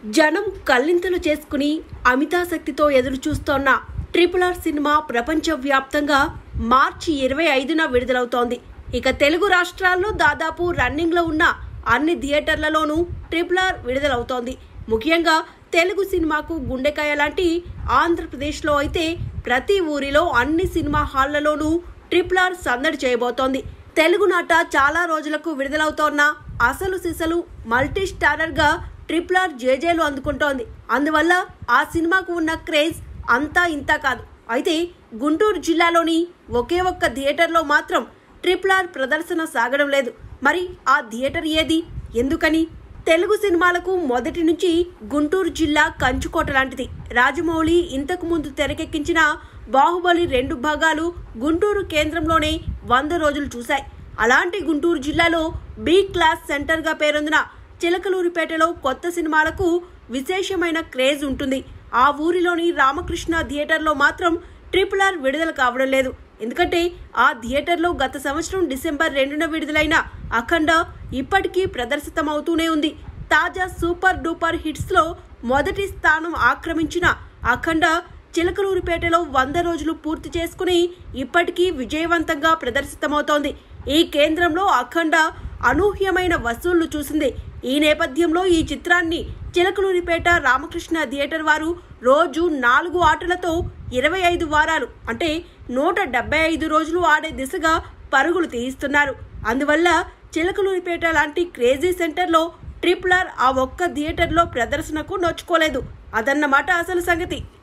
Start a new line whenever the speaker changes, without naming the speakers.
జనం కల్లింతలు చేసుకుని అమితాశక్తితో ఎదురు చూస్తోన్న ట్రిపుల్ ఆర్ సినిమా ప్రపంచవ్యాప్తంగా మార్చి ఇరవై ఐదున విడుదలవుతోంది ఇక తెలుగు రాష్ట్రాల్లో దాదాపు రన్నింగ్లో ఉన్న అన్ని థియేటర్లలోనూ ట్రిపుల్ ఆర్ విడుదలవుతోంది ముఖ్యంగా తెలుగు సినిమాకు గుండెకాయ లాంటి ఆంధ్రప్రదేశ్లో అయితే ప్రతి ఊరిలో అన్ని సినిమా హాళ్లలోనూ ట్రిపుల్ ఆర్ సందడి చేయబోతోంది తెలుగునాట చాలా రోజులకు విడుదలవుతోన్న అసలు సిసలు మల్టీ స్టారర్ గా ట్రిపుల్ ఆర్ జేజేలు అందుకుంటోంది అందువల్ల ఆ సినిమాకు ఉన్న క్రేజ్ అంతా ఇంతా కాదు అయితే గుంటూరు జిల్లాలోని ఒకే ఒక్క థియేటర్లో మాత్రం ట్రిపుల్ ఆర్ ప్రదర్శన సాగడం లేదు మరి ఆ థియేటర్ ఏది ఎందుకని తెలుగు సినిమాలకు మొదటి నుంచి గుంటూరు జిల్లా కంచుకోట లాంటిది రాజమౌళి ఇంతకు ముందు తెరకెక్కించిన బాహుబలి రెండు భాగాలు గుంటూరు కేంద్రంలోనే వంద రోజులు చూశాయి అలాంటి గుంటూరు జిల్లాలో బి క్లాస్ సెంటర్గా పేరొందిన చిలకలూరిపేటలో కొత్త సినిమాలకు విశేషమైన క్రేజ్ ఉంటుంది ఆ ఊరిలోని రామకృష్ణ థియేటర్లో మాత్రం ట్రిపుల్ ఆర్ విడుదల కావడం లేదు ఎందుకంటే ఆ థియేటర్లో గత సంవత్సరం డిసెంబర్ రెండున విడుదలైన అఖండ ఇప్పటికీ ప్రదర్శితమవుతూనే ఉంది తాజా సూపర్ డూపర్ హిట్స్లో మొదటి స్థానం ఆక్రమించిన అఖండ చిలకలూరిపేటలో వంద రోజులు పూర్తి చేసుకుని ఇప్పటికీ విజయవంతంగా ప్రదర్శితమవుతోంది ఈ కేంద్రంలో అఖండ అనూహ్యమైన వసూళ్లు చూసింది ఈ నేపథ్యంలో ఈ చిత్రాన్ని చిలకలూరిపేట రామకృష్ణ థియేటర్ వారు రోజు నాలుగు ఆటలతో ఇరవై ఐదు వారాలు అంటే నూట డెబ్బై ఐదు రోజులు ఆడే దిశగా పరుగులు తీయిస్తున్నారు అందువల్ల చిలకలూరిపేట లాంటి క్రేజీ సెంటర్లో ట్రిపుల్ ఆర్ ఆ ఒక్క థియేటర్లో ప్రదర్శనకు నోచుకోలేదు అదన్నమాట అసలు సంగతి